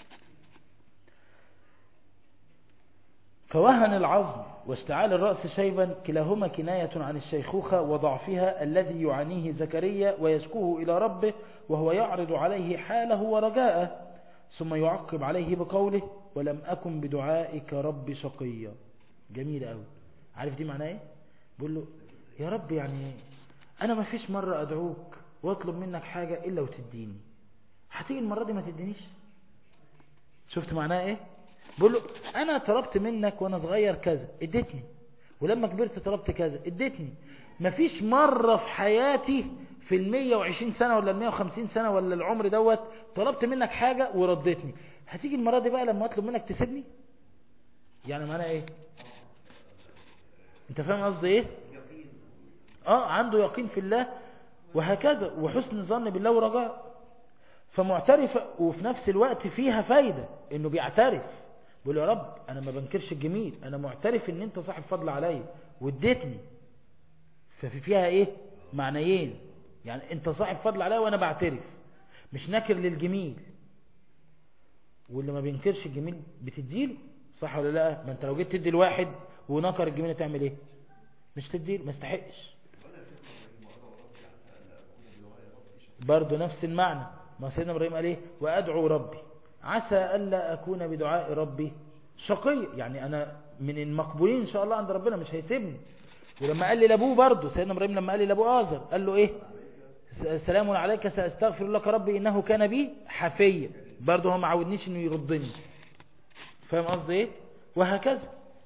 فوهن العظم واشتعال الرأس شيبا كلاهما كناية عن الشيخوخة وضعفها الذي يعانيه زكريا ويشكوه إلى ربه وهو يعرض عليه حاله ورجاءه ثم يعقب عليه بقوله ولم أكن بدعائك رب شقيا جميل قوي عارف دي معناه ايه بيقول له يا رب يعني أنا ما فيش مرة أدعوك واطلب منك حاجة إلا وتديني هتيجي المرة دي ما تدينيش شفت معناه ايه بقول له انا طلبت منك وانا صغير كذا اديتني ولما كبرت طلبت كذا اديتني مفيش مرة في حياتي في ال 120 سنة ولا ال 150 سنة ولا العمر دوت طلبت منك حاجة وردتني هتيجي المرة دي بقى لما اطلب منك تسيبني يعني معناه ايه انت فاهم قصدي ايه اه عنده يقين في الله وهكذا وحسن ظن بالله ورجاء فمعترف وفي نفس الوقت فيها فايدة انه بيعترف بيقول يا رب انا ما بنكرش الجميل انا معترف ان انت صاحب فضل عليا واديتني ففي فيها ايه معنيين يعني انت صاحب فضل عليا وانا بعترف مش ناكر للجميل واللي ما بينكرش الجميل بتديله صح ولا لا ما انت لو جيت تدي الواحد ونكر الجميل تعمل ايه مش تديله ما استحقش برضه نفس المعنى ما سيدنا ابراهيم قال ايه وادعو ربي عسى الا اكون بدعاء ربي شقي يعني انا من المقبولين ان شاء الله عند ربنا مش هيسيبني ولما قال لي لابوه برضه سيدنا ابراهيم لما قال لي لابوه ازر قال له ايه سلام عليك ساستغفر لك ربي انه كان بي حفيا برضه هو ما عودنيش انه يردني فاهم قصدي ايه وهكذا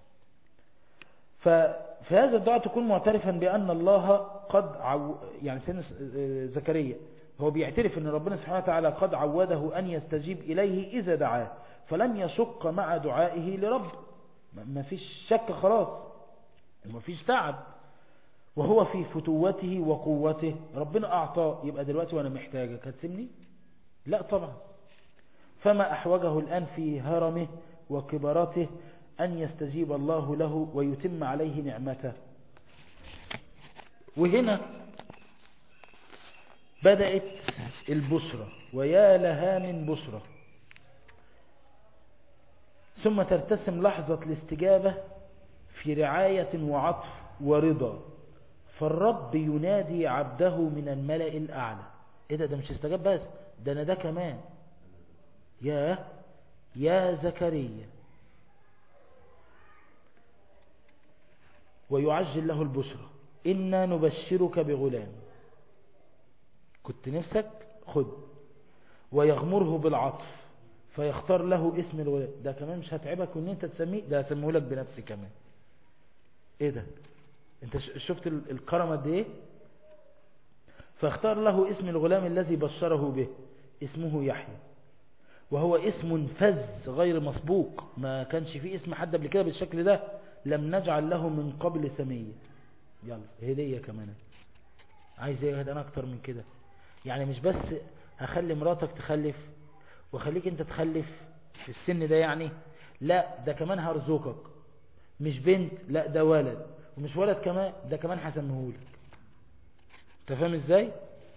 ففي هذا الدعاء تكون معترفا بأن الله قد عو... يعني سيدنا زكريا هو بيعترف أن ربنا سبحانه وتعالى قد عوده أن يستجيب إليه إذا دعاه فلم يشق مع دعائه لرب ما فيش شك خلاص ما فيش تعب وهو في فتوته وقوته ربنا أعطاه يبقى دلوقتي وأنا محتاجك هتسمني لا طبعا فما أحوجه الآن في هرمه وكبرته أن يستجيب الله له ويتم عليه نعمته وهنا بدأت البشرة ويا لها من بشرة ثم ترتسم لحظة الاستجابة في رعاية وعطف ورضا فالرب ينادي عبده من الملأ الأعلى ايه ده ده مش استجاب بس ده انا ده كمان يا يا زكريا ويعجل له البشرى إنا نبشرك بغلام كنت نفسك خد ويغمره بالعطف فيختار له اسم الغلام ده كمان مش هتعبك وان انت تسميه ده هسميه لك بنفسي كمان ايه ده انت شفت الكرم قد ايه فاختار له اسم الغلام الذي بشره به اسمه يحيى وهو اسم فز غير مسبوق ما كانش فيه اسم حد قبل كده بالشكل ده لم نجعل له من قبل سمية يلا هدية كمان عايز ايه انا اكتر من كده يعني مش بس هخلي مراتك تخلف وخليك انت تخلف في السن ده يعني لا ده كمان هرزقك مش بنت لا ده ولد ومش ولد كمان ده كمان هسميهولك تفهم ازاي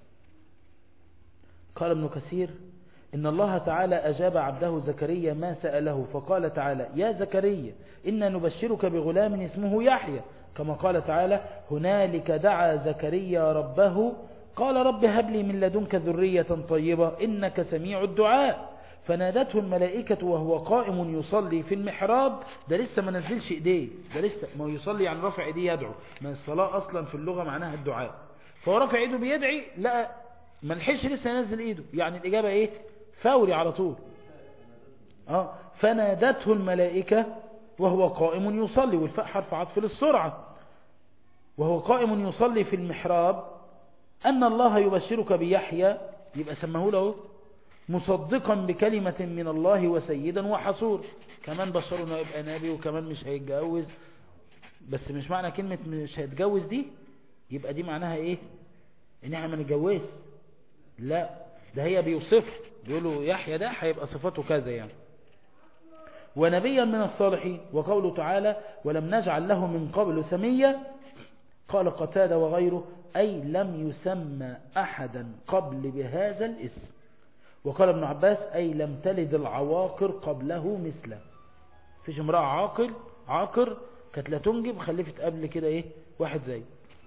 قال ابن كثير إن الله تعالى أجاب عبده زكريا ما سأله فقال تعالى يا زكريا إنا نبشرك بغلام اسمه يحيى كما قال تعالى هنالك دعا زكريا ربه قال رب هب لي من لدنك ذرية طيبة إنك سميع الدعاء فنادته الملائكة وهو قائم يصلي في المحراب ده لسه ما نزلش ايديه ده لسه ما يصلي عن رفع ايديه يدعو ما الصلاة اصلا في اللغة معناها الدعاء فهو رفع ايده بيدعي لا ما لحقش لسه ينزل ايده يعني الاجابة ايه فوري على طول اه فنادته الملائكة وهو قائم يصلي والفاء حرف عطف للسرعة وهو قائم يصلي في المحراب أن الله يبشرك بيحيى يبقى سماه له مصدقا بكلمة من الله وسيدا وحصور كمان بشره انه يبقى نبي وكمان مش هيتجوز بس مش معنى كلمة مش هيتجوز دي يبقى دي معناها ايه ان احنا ما نتجوز لا ده هي بيوصفه بيقولوا يحيى ده هيبقى صفاته كذا يعني ونبيا من الصالحين وقوله تعالى ولم نجعل له من قبل سمية قال قتادة وغيره أي لم يسمى أحدا قبل بهذا الاسم وقال ابن عباس أي لم تلد العواقر قبله مثله فيش امرأة عاقل عاقر كانت لا تنجب خلفت قبل كده ايه واحد زي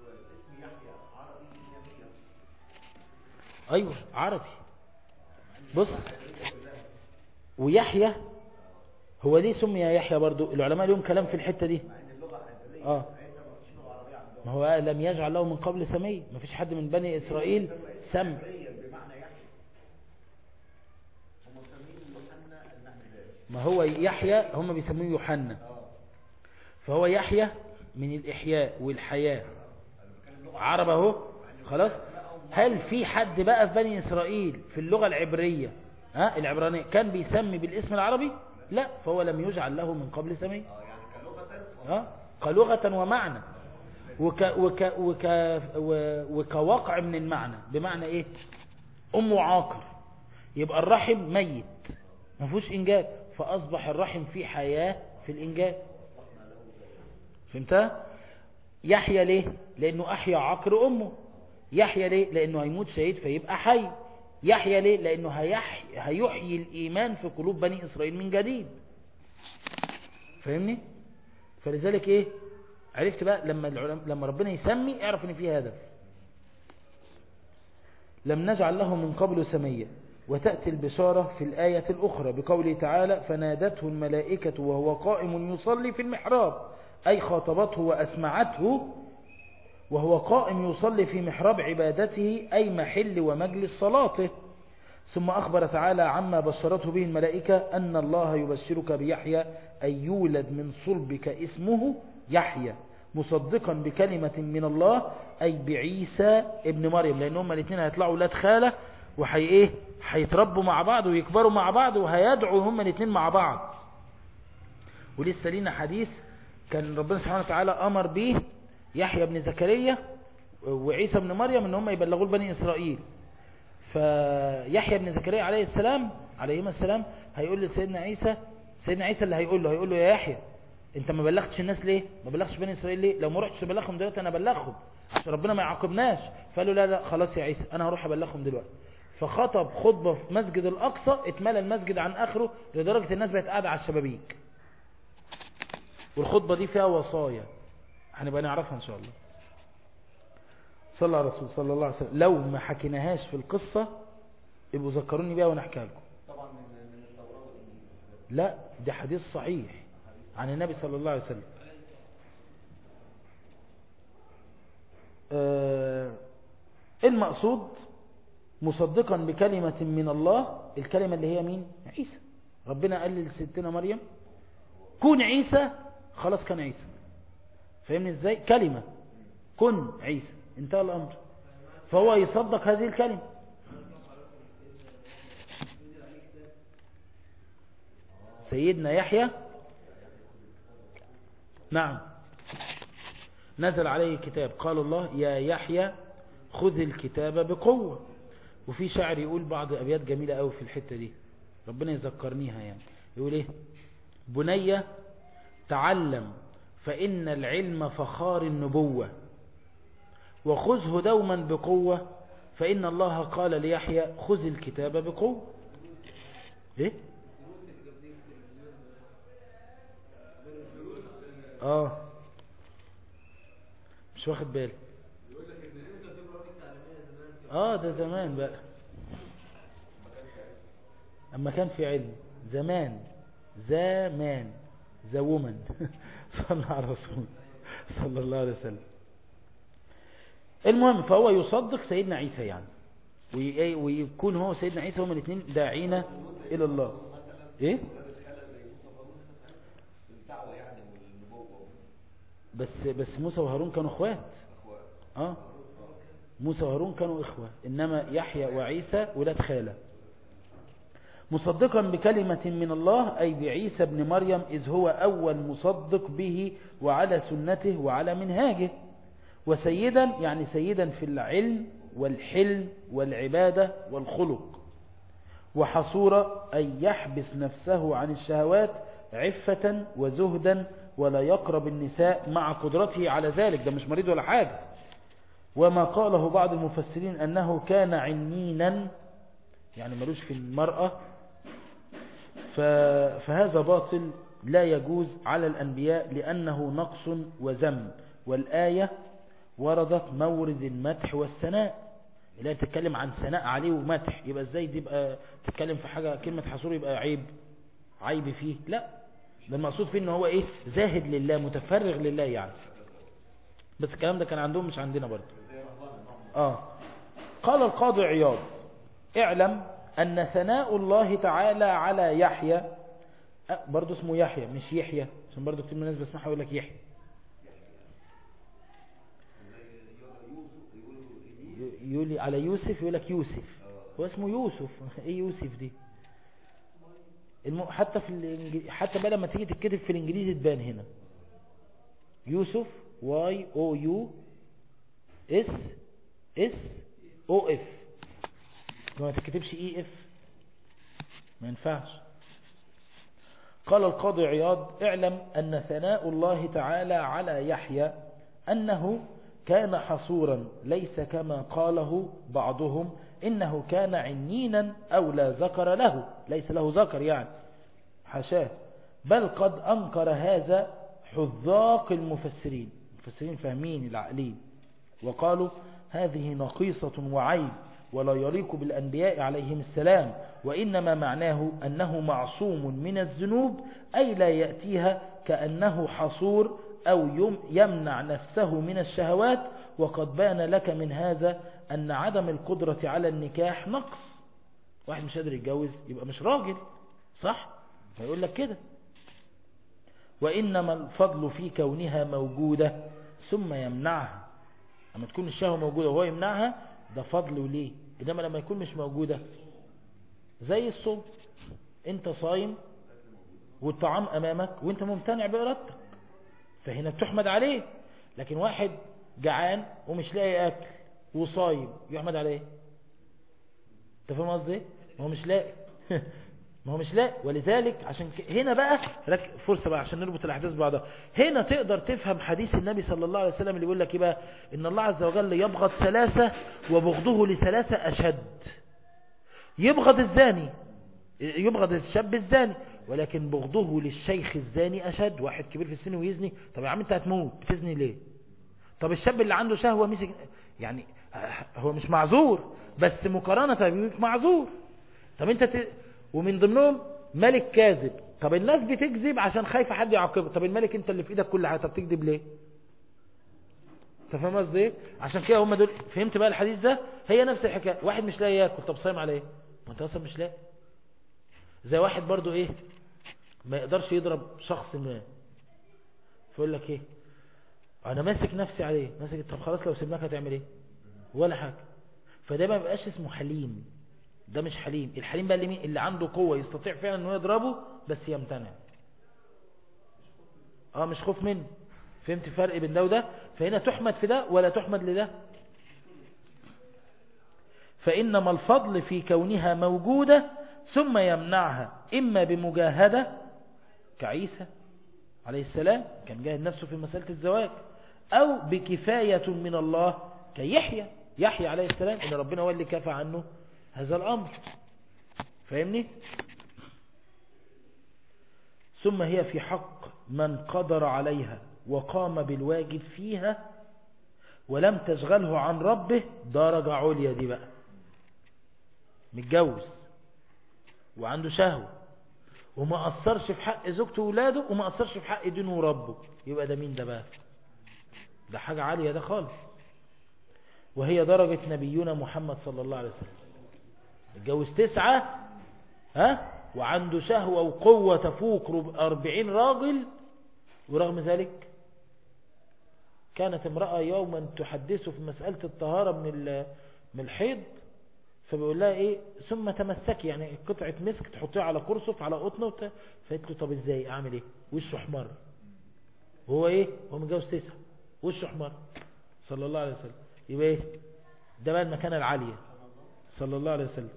ايوه عربي بص ويحيى هو ليه سمي يحيى برضو العلماء لهم كلام في الحتة دي اه ما هو لم يجعل له من قبل سمي ما فيش حد من بني إسرائيل سم ما هو يحيى هم بيسموه يوحنا فهو يحيى من الإحياء والحياة عرب اهو خلاص هل في حد بقى في بني إسرائيل في اللغة العبرية ها العبرانية كان بيسمي بالاسم العربي لا فهو لم يجعل له من قبل سمي ها كلغة ومعنى وك وك وك وكواقع من المعنى بمعنى ايه ام عاقر يبقى الرحم ميت ما فيهوش انجاب فاصبح الرحم فيه حياة في الانجاب فهمتها يحيى ليه لانه احيا عقر امه يحيى ليه لانه هيموت شهيد فيبقى حي يحيى ليه لانه هيحي هيحيي الايمان في قلوب بني اسرائيل من جديد فاهمني فلذلك ايه عرفت بقى لما العلم... لما ربنا يسمي اعرف ان فيه هدف لم نجعل له من قبل سميا وتأتي البشارة في الآية الأخرى بقوله تعالى فنادته الملائكة وهو قائم يصلي في المحراب أي خاطبته وأسمعته وهو قائم يصلي في محراب عبادته أي محل ومجلس صلاته ثم أخبر تعالى عما بشرته به الملائكة أن الله يبشرك بيحيى أن يولد من صلبك اسمه يحيى مصدقا بكلمة من الله أي بعيسى ابن مريم لأن هم الاثنين هيطلعوا ولاد خالة وحي إيه هيتربوا مع بعض ويكبروا مع بعض وهيدعوا هم الاثنين مع بعض ولسه لينا حديث كان ربنا سبحانه وتعالى أمر به يحيى بن زكريا وعيسى بن مريم ان هم يبلغوا لبني إسرائيل فيحيى بن زكريا عليه السلام عليهما السلام هيقول لسيدنا عيسى سيدنا عيسى اللي هيقول له هيقول له يا يحيى انت ما بلغتش الناس ليه ما بلغتش بني اسرائيل ليه لو ما رحتش ابلغهم دلوقتي انا ابلغهم عشان ربنا ما يعاقبناش فقال له لا لا خلاص يا عيسى انا هروح ابلغهم دلوقتي فخطب خطبة في مسجد الاقصى اتملى المسجد عن اخره لدرجة الناس بقت قاعدة على الشبابيك والخطبة دي فيها وصايا هنبقى نعرفها ان شاء الله صلى على الرسول صلى الله عليه وسلم لو ما حكيناهاش في القصة يبقوا ذكروني بيها ونحكي لكم
طبعا من التوراة والإنجيل
لا ده حديث صحيح عن النبي صلى الله عليه وسلم آه المقصود مصدقا بكلمة من الله الكلمة اللي هي مين عيسى ربنا قال لستنا مريم كون عيسى خلاص كان عيسى فاهمني ازاي كلمة كن عيسى انتهى الامر فهو يصدق هذه الكلمة سيدنا يحيى نعم نزل عليه كتاب قال الله يا يحيى خذ الكتاب بقوة وفي شاعر يقول بعض أبيات جميلة قوي في الحتة دي ربنا يذكرنيها يعني يقول ايه بني تعلم فإن العلم فخار النبوة وخذه دوما بقوة فإن الله قال ليحيى خذ الكتاب بقوة ايه اه مش واخد بالي اه ده زمان بقى اما كان في علم زمان زمان زوما صلى على الرسول صلى الله عليه وسلم المهم فهو يصدق سيدنا عيسى يعني وي- ويكون هو سيدنا عيسى هما الاثنين داعين الى الله ايه
الدعوة يعني والنبوة
بس بس موسى وهارون كانوا اخوات اه موسى وهارون كانوا اخوة انما يحيى وعيسى ولاد خالة مصدقا بكلمة من الله أي بعيسى بن مريم إذ هو أول مصدق به وعلى سنته وعلى منهاجه وسيدا يعني سيدا في العلم والحلم والعبادة والخلق وحصورا أن يحبس نفسه عن الشهوات عفة وزهدا ولا يقرب النساء مع قدرته على ذلك ده مش مريض ولا حاجة وما قاله بعض المفسرين أنه كان عنينا يعني ملوش في المرأة ف- فهذا باطل لا يجوز على الأنبياء لأنه نقص وذم والآية وردت مورد المدح والثناء اللي تتكلم عن ثناء عليه ومدح يبقى ازاي دي يبقى تتكلم في حاجة كلمة حصور يبقى عيب عيب فيه لا ده المقصود فيه ان هو ايه زاهد لله متفرغ لله يعني بس الكلام ده كان عندهم مش عندنا برضه اه قال القاضي عياض اعلم ان ثناء الله تعالى على يحيى أه، برضه اسمه يحيى مش يحيى عشان برضه كتير من الناس بسمعها يقول لك يحيى يقول على يوسف يقول لك يوسف هو اسمه يوسف ايه يوسف دي الم... حتى في الإنجليزي حتى بقى لما تيجي تتكتب في الانجليزي تبان هنا يوسف واي او يو اس اس او اف ما تكتبش اي اف ما ينفعش قال القاضي عياض اعلم ان ثناء الله تعالى على يحيى انه كان حصورا ليس كما قاله بعضهم إنه كان عنينا أو لا ذكر له ليس له ذكر يعني حاشاه بل قد أنكر هذا حذاق المفسرين المفسرين فاهمين العقلين وقالوا هذه نقيصة وعيب ولا يليق بالأنبياء عليهم السلام وإنما معناه أنه معصوم من الذنوب أي لا يأتيها كأنه حصور أو يم- يمنع نفسه من الشهوات وقد بان لك من هذا أن عدم القدرة على النكاح نقص واحد مش قادر يتجوز يبقى مش راجل صح فيقول لك كده وإنما الفضل في كونها موجودة ثم يمنعها أما تكون الشهوة موجودة وهو يمنعها ده فضل وليه إنما لما يكون مش موجودة زي الصوم انت صايم والطعام أمامك وانت ممتنع بإرادتك فهنا بتحمد عليه لكن واحد جعان ومش لاقي أكل وصايم يحمد عليه انت فاهم قصدي ما هو مش لاقي ما هو مش لاقي ولذلك عشان ك... هنا بقى رك... فرصة بقى عشان نربط الأحداث ببعضها هنا تقدر تفهم حديث النبي صلى الله عليه وسلم اللي يقول لك إيه بقى إن الله عز وجل يبغض ثلاثة وبغضه لثلاثة أشد يبغض الزاني يبغض الشاب الزاني ولكن بغضه للشيخ الزاني أشد واحد كبير في السن ويزني طب يا عم انت هتموت بتزني ليه طب الشاب اللي عنده شهوة مسك يعني هو مش معذور بس مقارنة بيك معذور طب انت ت... ومن ضمنهم ملك كاذب طب الناس بتكذب عشان خايفة حد يعاقبها طب الملك انت اللي في ايدك كل حاجة طب تكذب ليه انت فاهم قصدي ايه عشان كده هم دول فهمت بقى الحديث ده هي نفس الحكايه واحد مش لاقي ياكل طب صايم على ايه ما انت اصلا مش لاقي زي واحد برضو ايه ما يقدرش يضرب شخص ما فيقول لك ايه انا ماسك نفسي عليه ماسك طب خلاص لو سيبناك هتعمل ايه ولا حاجه فده ما بيبقاش اسمه حليم ده مش حليم الحليم بقى اللي مين اللي عنده قوه يستطيع فعلا انه يضربه بس يمتنع اه مش خوف منه فهمت الفرق بين ده وده فهنا تحمد في ده ولا تحمد لده فإنما الفضل في كونها موجودة ثم يمنعها إما بمجاهدة كعيسى عليه السلام كان جاهد نفسه في مسألة الزواج أو بكفاية من الله كي يحيى يحيى عليه السلام ان ربنا هو اللي كفى عنه هذا الامر فاهمني ثم هي في حق من قدر عليها وقام بالواجب فيها ولم تشغله عن ربه درجة عليا دي بقى متجوز وعنده شهوة وما أثرش في حق زوجته وولاده وما أثرش في حق دينه وربه يبقى ده مين ده بقى ده حاجة عالية ده خالص وهي درجة نبينا محمد صلى الله عليه وسلم اتجوز تسعة ها وعنده شهوة وقوة تفوق أربعين راجل ورغم ذلك كانت امرأة يوما تحدثه في مسألة الطهارة من من الحيض فبيقول لها ايه ثم تمسكي يعني قطعة مسك تحطيها على كرسف على قطنه وت... فقلت له طب ازاي اعمل ايه وشه احمر وهو ايه هو متجوز تسعة وشه احمر صلى الله عليه وسلم يبقى ايه ده بقى المكانة العالية صلى الله عليه وسلم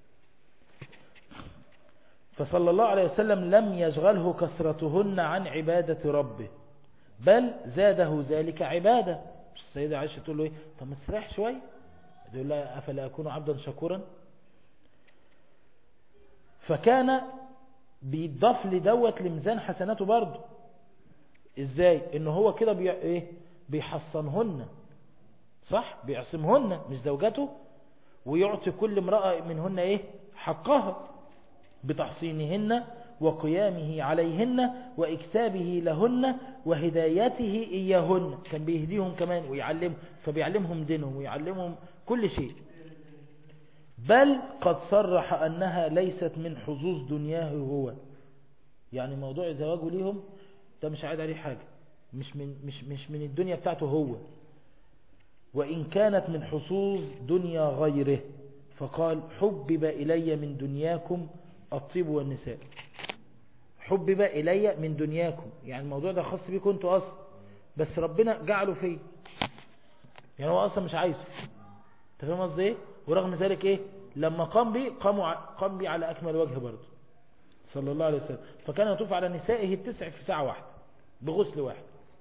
فصلى الله عليه وسلم لم يشغله كثرتهن عن عبادة ربه بل زاده ذلك عبادة السيدة عائشة تقول له ايه طب ما تسرح شوية يقول لها أفلا أكون عبدا شكورا فكان بيضاف لدوت لميزان حسناته برضه ازاي ان هو كده بي... ايه بيحصنهن صح بيعصمهن مش زوجته ويعطي كل امرأة منهن ايه حقها بتحصينهن وقيامه عليهن وإكسابه لهن وهدايته إياهن كان بيهديهم كمان ويعلم فبيعلمهم دينهم ويعلمهم كل شيء بل قد صرح أنها ليست من حظوظ دنياه هو يعني موضوع زواجه ليهم ده مش عاد عليه حاجة مش من, مش, مش من الدنيا بتاعته هو وإن كانت من حظوظ دنيا غيره فقال حبب إلي من دنياكم الطيب والنساء حبب إلي من دنياكم يعني الموضوع ده خاص بيكم انتوا أصلا بس ربنا جعله فيه يعني هو أصلا مش عايزه انت فاهم قصدي ايه ورغم ذلك ايه لما قام بي قاموا قام بي على أكمل وجه برضه صلى الله عليه وسلم فكان يطوف على نسائه التسع في ساعة واحدة بغسل واحد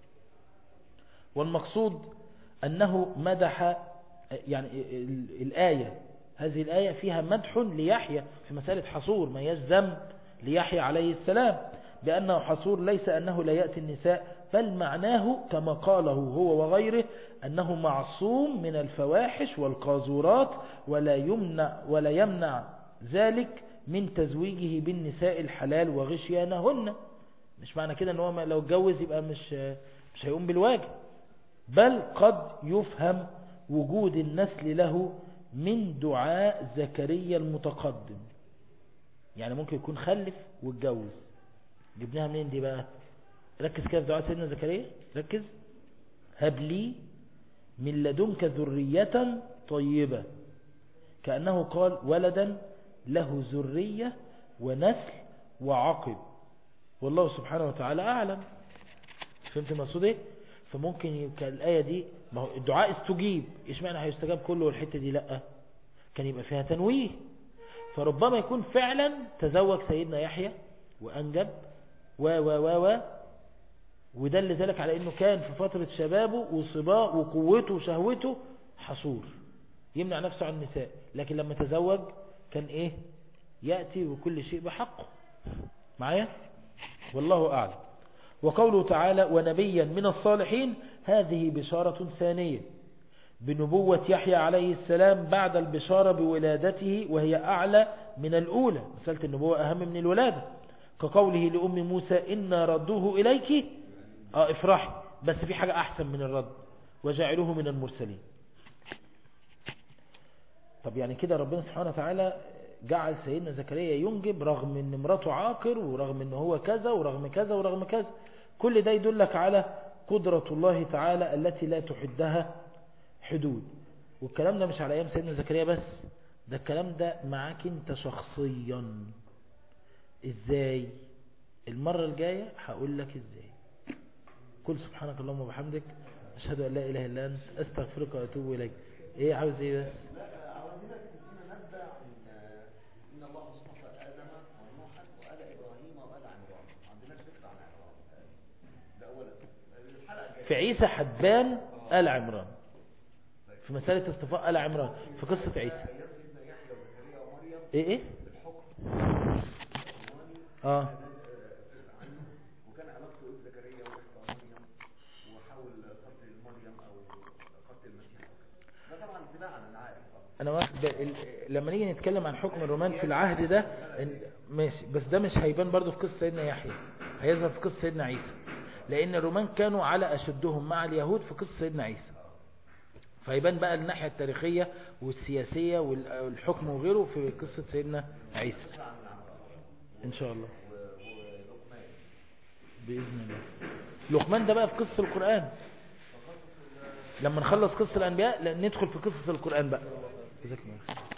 والمقصود أنه مدح يعني الآية هذه الآية فيها مدح ليحيى في مسألة حصور ما يجزم ليحيى عليه السلام بأنه حصور ليس أنه لا يأتي النساء بل معناه كما قاله هو وغيره أنه معصوم من الفواحش والقاذورات ولا يمنع, ولا يمنع ذلك من تزويجه بالنساء الحلال وغشيانهن مش معنى كده أنه لو اتجوز يبقى مش, مش هيقوم بالواجب بل قد يفهم وجود النسل له من دعاء زكريا المتقدم يعني ممكن يكون خلف واتجوز جبناها منين دي بقى ركز كده في دعاء سيدنا زكريا ركز هب لي من لدنك ذرية طيبة كأنه قال ولدا له ذرية ونسل وعقب والله سبحانه وتعالى أعلم فهمت المقصود ايه فممكن يبقى الآية دي ما هو الدعاء استجيب ايش معنى هيستجاب كله والحتة دي لأ كان يبقى فيها تنويه فربما يكون فعلا تزوج سيدنا يحيى وأنجب و و و و ودل ذلك على أنه كان في فترة شبابه وصباه وقوته وشهوته حصور يمنع نفسه عن النساء لكن لما تزوج كان إيه يأتي وكل شيء بحقه معايا والله أعلم وقوله تعالى ونبيا من الصالحين هذه بشارة ثانية بنبوة يحيى عليه السلام بعد البشارة بولادته وهي أعلى من الأولى مسألة النبوة أهم من الولادة كقوله لأم موسى إنا ردوه إليك آه افرحي بس في حاجة أحسن من الرد وجعلوه من المرسلين طب يعني كده ربنا سبحانه وتعالى جعل سيدنا زكريا ينجب رغم ان مراته عاقر ورغم ان هو كذا ورغم كذا ورغم كذا كل ده يدلك على قدرة الله تعالى التي لا تحدها حدود والكلام ده مش على ايام سيدنا زكريا بس ده الكلام ده معاك انت شخصيا ازاي المرة الجاية هقول لك ازاي كل سبحانك اللهم وبحمدك اشهد ان لا اله الا انت استغفرك واتوب اليك ايه عاوز ايه بس
عاوزينك تدينا نبذة عن إن الله اصطفى آدم ونوحا وآل إبراهيم وآل عمران ما عندناش فكرة عن عمران ده أولا الحلقة الجاية
في عيسى حدبان آل عمران في مسألة اصطفاء آل عمران في قصة عيسى ايه ايه اه
وكان علاقته بزكريا وإحدى مريم وحاول قتل مريم أو قتل المسيح أو كده. ده طبعا اتباعا أنا عارف طبعا.
انا واخد بال- ال- لما نيجي نتكلم عن حكم الرومان في العهد ده إن- ماشي بس ده مش هيبان برضو في قصة سيدنا يحيى هيظهر في قصة سيدنا عيسى لان الرومان كانوا على اشدهم مع اليهود في قصة سيدنا عيسى فيبان بقى الناحية التاريخية والسياسية وال- والحكم وغيره في قصة سيدنا عيسى ان شاء الله بإذن الله لقمان ده بقى في قصة القرآن لما نخلص قصة الأنبياء لا ندخل في قصص القرآن بقى جزاكم الله خير